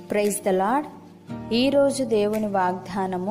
praise the lord ఈరోజు దేవుని వాగ్దానము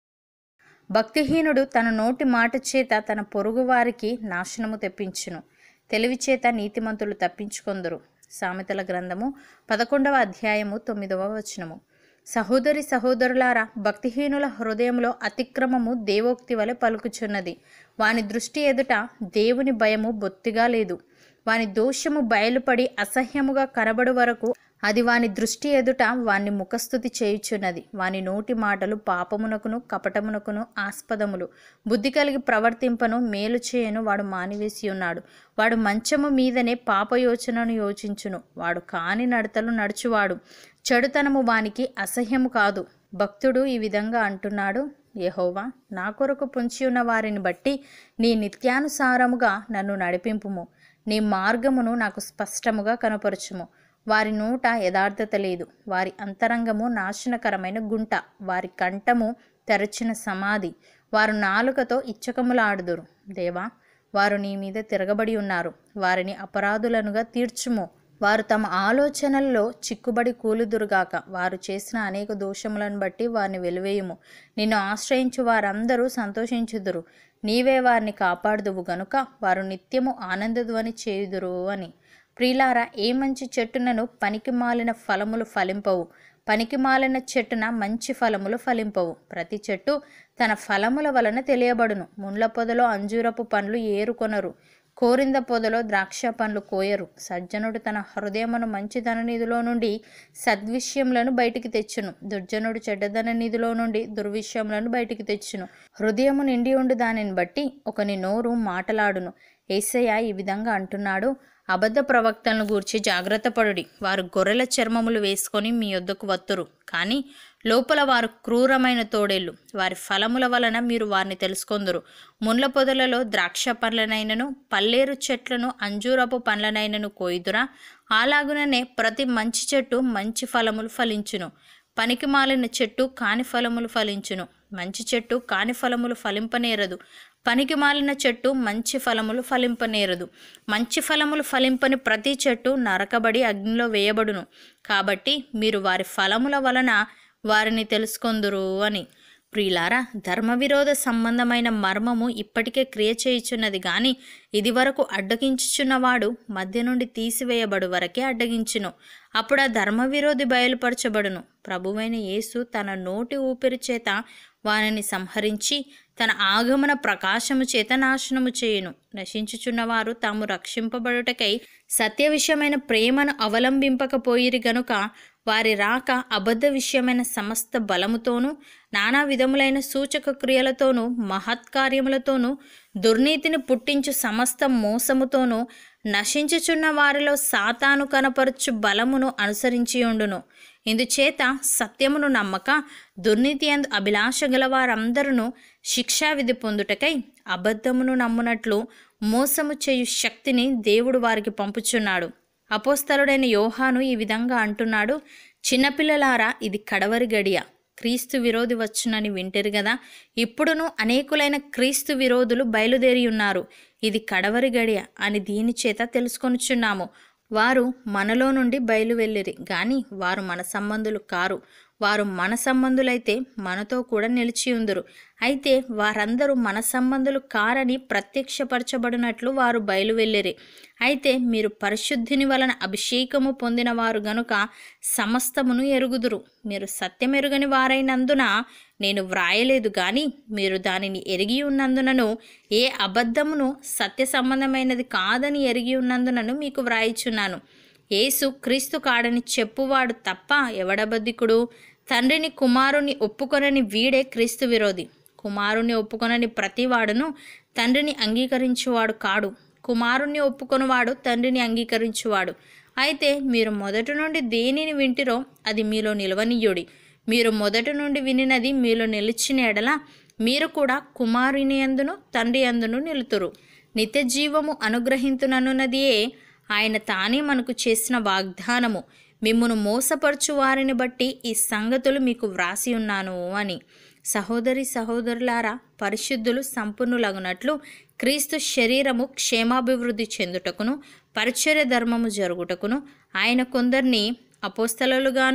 భక్తిహీనుడు తన నోటి మాట చేత తన పొరుగు వారికి నాశనము తెప్పించును తెలివి చేత నీతిమంతులు తప్పించుకొందరు సామెతల గ్రంథము పదకొండవ అధ్యాయము తొమ్మిదవ వచనము సహోదరి సహోదరులారా భక్తిహీనుల హృదయంలో అతిక్రమము దేవోక్తి వలె పలుకుచున్నది వాని దృష్టి ఎదుట దేవుని భయము బొత్తిగా లేదు వాని దోషము బయలుపడి అసహ్యముగా కనబడు వరకు అది వాని దృష్టి ఎదుట వాని ముఖస్థుతి చేయుచున్నది వాని నోటి మాటలు పాపమునకును కపటమునకును ఆస్పదములు బుద్ధి కలిగి ప్రవర్తింపను మేలు చేయను వాడు మానివేసి ఉన్నాడు వాడు మంచము మీదనే పాపయోచనను యోచించును వాడు కాని నడతలు నడుచువాడు చెడుతనము వానికి అసహ్యము కాదు భక్తుడు ఈ విధంగా అంటున్నాడు యెహోవా నా కొరకు పొంచి ఉన్న వారిని బట్టి నీ నిత్యానుసారముగా నన్ను నడిపింపుము నీ మార్గమును నాకు స్పష్టముగా కనపరచుము వారి నోట యథార్థత లేదు వారి అంతరంగము నాశనకరమైన గుంట వారి కంఠము తెరచిన సమాధి వారు నాలుకతో ఇచ్చకములాడుదురు దేవా వారు నీ మీద తిరగబడి ఉన్నారు వారిని అపరాధులనుగా తీర్చుము వారు తమ ఆలోచనల్లో చిక్కుబడి కూలుదురుగాక వారు చేసిన అనేక దోషములను బట్టి వారిని వెలివేయుము నిన్ను ఆశ్రయించు వారందరూ సంతోషించుదురు నీవే వారిని కాపాడుదువు గనుక వారు నిత్యము ఆనందధ్వని చేయుదురు అని ప్రియులారా ఏ మంచి చెట్టునను పనికి మాలిన ఫలములు ఫలింపవు పనికి మాలిన చెట్టున మంచి ఫలములు ఫలింపవు ప్రతి చెట్టు తన ఫలముల వలన తెలియబడును ముండ్ల పొదలో అంజూరపు పండ్లు ఏరుకొనరు కోరింద పొదలో ద్రాక్ష పండ్లు కోయరు సజ్జనుడు తన హృదయమును మంచిదన నిధిలో నుండి సద్విషయములను బయటికి తెచ్చును దుర్జనుడు చెడ్డదన నిధిలో నుండి దుర్విషయములను బయటికి తెచ్చును హృదయము నిండి ఉండు దానిని బట్టి ఒకని నోరు మాటలాడును ఏసయ్య ఈ విధంగా అంటున్నాడు అబద్ధ ప్రవక్తలను గూర్చి జాగ్రత్త పడుడి వారు గొర్రెల చర్మములు వేసుకొని మీ యొద్దకు వత్తురు కానీ లోపల వారు క్రూరమైన తోడేళ్ళు వారి ఫలముల వలన మీరు వారిని తెలుసుకొందురు ముండ్ల పొదలలో ద్రాక్ష పండ్లనైనను పల్లేరు చెట్లను అంజూరపు పండ్లనైనను కోయిదురా అలాగుననే ప్రతి మంచి చెట్టు మంచి ఫలములు ఫలించును పనికి మాలిన చెట్టు కాని ఫలములు ఫలించును మంచి చెట్టు కాని ఫలములు ఫలింపనేరదు పనికి మాలిన చెట్టు మంచి ఫలములు ఫలింపనేరదు మంచి ఫలములు ఫలింపని ప్రతి చెట్టు నరకబడి అగ్నిలో వేయబడును కాబట్టి మీరు వారి ఫలముల వలన వారిని తెలుసుకొందురు అని ప్రియులారా ధర్మవిరోధ సంబంధమైన మర్మము ఇప్పటికే క్రియ చేయుచున్నది గాని ఇది వరకు అడ్డగించుచున్నవాడు మధ్య నుండి తీసివేయబడు వరకే అడ్డగించును అప్పుడు ఆ ధర్మవిరోధి బయలుపరచబడును ప్రభువైన యేసు తన నోటి ఊపిరి చేత వానిని సంహరించి తన ఆగమన ప్రకాశము చేత నాశనము చేయును నశించుచున్నవారు తాము రక్షింపబడుటకై సత్య విషయమైన ప్రేమను అవలంబింపకపోయిరి గనుక వారి రాక అబద్ధ విషయమైన సమస్త బలముతోనూ నానా విధములైన సూచక క్రియలతోనూ మహత్కార్యములతోనూ దుర్నీతిని పుట్టించు సమస్త మోసముతోనూ నశించుచున్న వారిలో సాతాను కనపరచు బలమును అనుసరించి ఉండును ఇందుచేత సత్యమును నమ్మక దుర్నీతి అందు అభిలాష గల వారందరూ శిక్షావిధి పొందుటకై అబద్ధమును నమ్మునట్లు మోసము చేయు శక్తిని దేవుడు వారికి పంపుచున్నాడు అపోస్తలుడైన యోహాను ఈ విధంగా అంటున్నాడు చిన్నపిల్లలారా ఇది కడవరి గడియ క్రీస్తు విరోధి వచ్చునని వింటారు కదా ఇప్పుడును అనేకులైన క్రీస్తు విరోధులు బయలుదేరి ఉన్నారు ఇది కడవరి గడియ అని దీని చేత తెలుసుకొనుచున్నాము వారు మనలో నుండి బయలు వెళ్ళిరి గాని వారు మన సంబంధులు కారు వారు మన సంబంధులైతే మనతో కూడా నిలిచి ఉందురు అయితే వారందరూ మన సంబంధులు కారని ప్రత్యక్షపరచబడినట్లు వారు బయలు వెళ్ళిరి అయితే మీరు పరిశుద్ధిని వలన అభిషేకము పొందిన వారు గనుక సమస్తమును ఎరుగుదురు మీరు సత్యమెరుగని వారైనందున నేను వ్రాయలేదు గాని మీరు దానిని ఎరిగి ఉన్నందునను ఏ అబద్ధమును సత్య సంబంధమైనది కాదని ఎరిగి ఉన్నందునను మీకు వ్రాయిచున్నాను యేసు క్రీస్తు కాడని చెప్పువాడు తప్ప ఎవడబద్ధికుడు తండ్రిని కుమారుని ఒప్పుకొనని వీడే క్రీస్తు విరోధి కుమారుని ఒప్పుకొనని ప్రతివాడును తండ్రిని అంగీకరించువాడు కాడు కుమారుణ్ణి ఒప్పుకొనివాడు తండ్రిని అంగీకరించువాడు అయితే మీరు మొదటి నుండి దేనిని వింటిరో అది మీలో నిలవనీయుడి మీరు మొదటి నుండి వినినది మీలో నిలిచిన ఎడల మీరు కూడా కుమారుని అందును తండ్రి అందును నిలుతురు నిత్య జీవము అనుగ్రహింతుననున్నదియే ఆయన తానే మనకు చేసిన వాగ్దానము మిమ్మును మోసపరచు వారిని బట్టి ఈ సంగతులు మీకు వ్రాసి ఉన్నాను అని సహోదరి సహోదరులారా పరిశుద్ధులు సంపన్నులగునట్లు క్రీస్తు శరీరము క్షేమాభివృద్ధి చెందుటకును పరిచర్య ధర్మము జరుగుటకును ఆయన కొందరిని అపోస్తలుగాను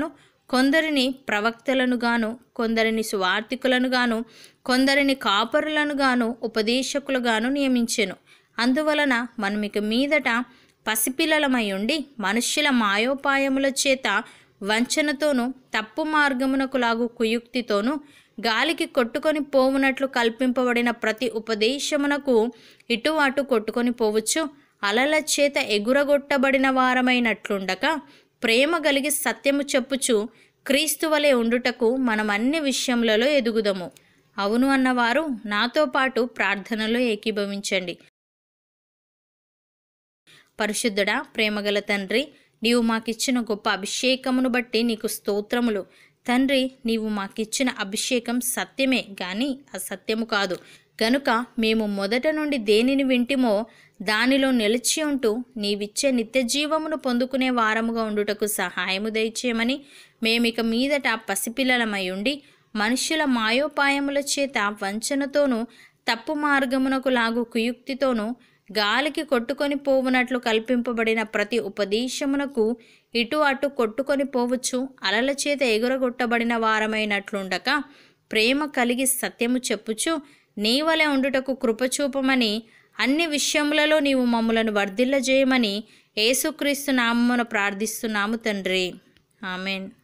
కొందరిని ప్రవక్తలను గాను కొందరిని సువార్థికులను గాను కొందరిని కాపరులను గాను ఉపదేశకులుగాను నియమించెను అందువలన మనం ఇక మీదట పసిపిల్లలమై ఉండి మనుష్యుల మాయోపాయముల చేత వంచనతోనూ తప్పు మార్గమునకు లాగు కుయుక్తితోనూ గాలికి కొట్టుకొని పోవునట్లు కల్పింపబడిన ప్రతి ఉపదేశమునకు ఇటు అటు కొట్టుకొని పోవచ్చు అలల చేత ఎగురగొట్టబడిన వారమైనట్లుండక ప్రేమ కలిగి సత్యము చెప్పుచు క్రీస్తు వలె ఉండుటకు మనం అన్ని విషయములలో ఎదుగుదము అవును అన్నవారు నాతో పాటు ప్రార్థనలో ఏకీభవించండి పరిశుద్ధుడా ప్రేమగల తండ్రి నీవు మాకిచ్చిన గొప్ప అభిషేకమును బట్టి నీకు స్తోత్రములు తండ్రి నీవు మాకిచ్చిన అభిషేకం సత్యమే గాని అసత్యము కాదు గనుక మేము మొదట నుండి దేనిని వింటిమో దానిలో నిలిచి ఉంటూ నీవిచ్చే నిత్య జీవమును పొందుకునే వారముగా ఉండుటకు సహాయము దయచేయమని మేమిక మీదట పసిపిల్లలమై ఉండి మనుష్యుల మాయోపాయముల చేత వంచనతోనూ తప్పు మార్గమునకు లాగు కుయుక్తితోనూ గాలికి కొట్టుకొని పోవునట్లు కల్పింపబడిన ప్రతి ఉపదేశమునకు ఇటు అటు కొట్టుకొని పోవచ్చు అలల చేత ఎగురగొట్టబడిన వారమైనట్లుండక ప్రేమ కలిగి సత్యము చెప్పుచు నీ వలె ఉండుటకు కృపచూపమని అన్ని విషయములలో నీవు మమ్ములను వర్ధిల్లజేయమని యేసుక్రీస్తు నామమున ప్రార్థిస్తున్నాము తండ్రి ఆమెన్